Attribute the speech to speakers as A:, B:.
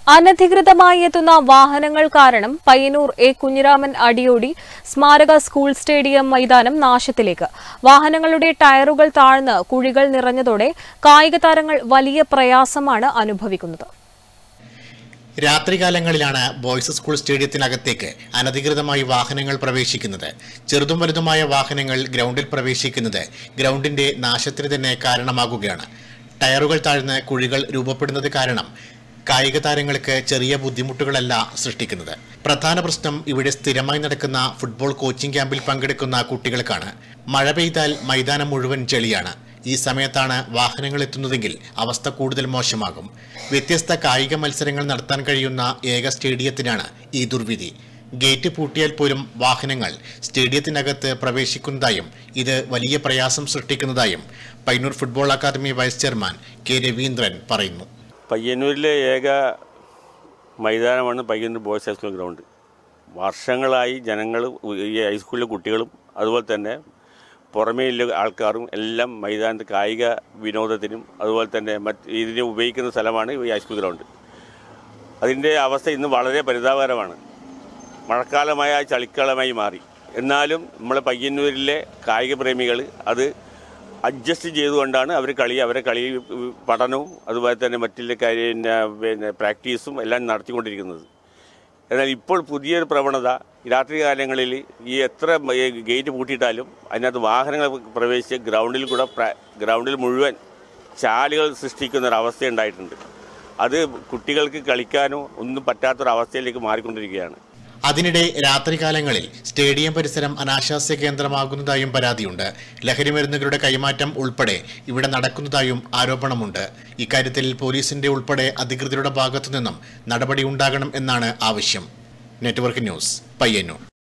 A: അനധികൃതമായി എത്തുന്ന വാഹനങ്ങൾ കാരണം പയ്യന്നൂർ എ കുഞ്ഞിരാമൻ അടിയോടി സ്മാരക സ്കൂൾ സ്റ്റേഡിയം മൈതാനം നാശത്തിലേക്ക് വാഹനങ്ങളുടെ ടയറുകൾ താഴ്ന്ന് കുഴികൾ നിറഞ്ഞതോടെ കായിക താരങ്ങൾ വലിയ പ്രയാസമാണ് അനുഭവിക്കുന്നത്
B: രാത്രികാലങ്ങളിലാണ് ബോയ്സ് സ്കൂൾ സ്റ്റേഡിയത്തിനകത്തേക്ക് അനധികൃതമായി വാഹനങ്ങൾ പ്രവേശിക്കുന്നത് ചെറുതും വലുതുമായ വാഹനങ്ങൾ ഗ്രൗണ്ടിൽ പ്രവേശിക്കുന്നത് ഗ്രൗണ്ടിന്റെ നാശത്തിന് തന്നെ കാരണമാകുകയാണ് ടയറുകൾ താഴ്ന്ന് കുഴികൾ രൂപപ്പെടുന്നത് കാരണം കായിക താരങ്ങൾക്ക് ചെറിയ ബുദ്ധിമുട്ടുകളല്ല സൃഷ്ടിക്കുന്നത് പ്രധാന പ്രശ്നം ഇവിടെ സ്ഥിരമായി നടക്കുന്ന ഫുട്ബോൾ കോച്ചിംഗ് ക്യാമ്പിൽ പങ്കെടുക്കുന്ന കുട്ടികൾക്കാണ് മഴ പെയ്താൽ മൈതാനം മുഴുവൻ ചെളിയാണ് ഈ സമയത്താണ് വാഹനങ്ങൾ എത്തുന്നതെങ്കിൽ അവസ്ഥ കൂടുതൽ മോശമാകും വ്യത്യസ്ത കായിക മത്സരങ്ങൾ നടത്താൻ കഴിയുന്ന ഏക സ്റ്റേഡിയത്തിനാണ് ഈ ദുർവിധി ഗേറ്റ് പൂട്ടിയാൽ പോലും വാഹനങ്ങൾ സ്റ്റേഡിയത്തിനകത്ത് പ്രവേശിക്കുന്നതായും ഇത് വലിയ പ്രയാസം സൃഷ്ടിക്കുന്നതായും Payyanur football academy vice chairman K Raveendran പറയുന്നു
C: പയ്യന്നൂരിലെ ഏക മൈതാനമാണ് പയ്യന്നൂർ ബോയ്സ് ഹൈസ്കൂൾ ഗ്രൗണ്ട് വർഷങ്ങളായി ജനങ്ങൾ ഈ ഹൈസ്കൂളിലെ കുട്ടികളും അതുപോലെ തന്നെ പുറമേയുള്ള ആൾക്കാരും എല്ലാം മൈതാനത്ത് കായിക വിനോദത്തിനും അതുപോലെ തന്നെ മറ്റ് ഇതിനെ ഉപയോഗിക്കുന്ന സ്ഥലമാണ് ഈ ഹൈസ്കൂൾ ഗ്രൗണ്ട് അതിൻ്റെ അവസ്ഥ ഇന്ന് വളരെ പരിതാപകരമാണ് മഴക്കാലമായ ചളിക്കാലമായി മാറി എന്നാലും നമ്മളെ പയ്യന്നൂരിലെ കായിക പ്രേമികൾ അത് അഡ്ജസ്റ്റ് ചെയ്തുകൊണ്ടാണ് അവർ കളി അവരെ കളി പഠനവും അതുപോലെ തന്നെ മറ്റുള്ള കാര്യം പിന്നെ പ്രാക്ടീസും എല്ലാം നടത്തിക്കൊണ്ടിരിക്കുന്നത് എന്നാൽ ഇപ്പോൾ പുതിയൊരു പ്രവണത രാത്രി കാലങ്ങളിൽ ഈ എത്ര ഈ ഗേറ്റ് പൂട്ടിയിട്ടാലും അതിനകത്ത് വാഹനങ്ങൾ പ്രവേശിച്ച് ഗ്രൗണ്ടിൽ കൂടെ പ്ര- ഗ്രൗണ്ടിൽ മുഴുവൻ ചാലുകൾ സൃഷ്ടിക്കുന്ന ഒരു അവസ്ഥ ഉണ്ടായിട്ടുണ്ട് അത് കുട്ടികൾക്ക് കളിക്കാനോ ഒന്നും പറ്റാത്തൊരവസ്ഥയിലേക്ക് മാറിക്കൊണ്ടിരിക്കുകയാണ്
B: അതിനിടെ രാത്രികാലങ്ങളിൽ സ്റ്റേഡിയം പരിസരം അനാശാസ്യ കേന്ദ്രമാകുന്നതായും പരാതിയുണ്ട് ലഹരി മരുന്നുകളുടെ കൈമാറ്റം ഉൾപ്പെടെ ഇവിടെ നടക്കുന്നതായും ആരോപണമുണ്ട് ഇക്കാര്യത്തിൽ പോലീസിന്റെ ഉൾപ്പെടെ അധികൃതരുടെ ഭാഗത്തുനിന്നും നടപടി ഉണ്ടാകണം എന്നാണ് ആവശ്യം നെറ്റ്വർക്ക് ന്യൂസ് പയ്യന്നൂർ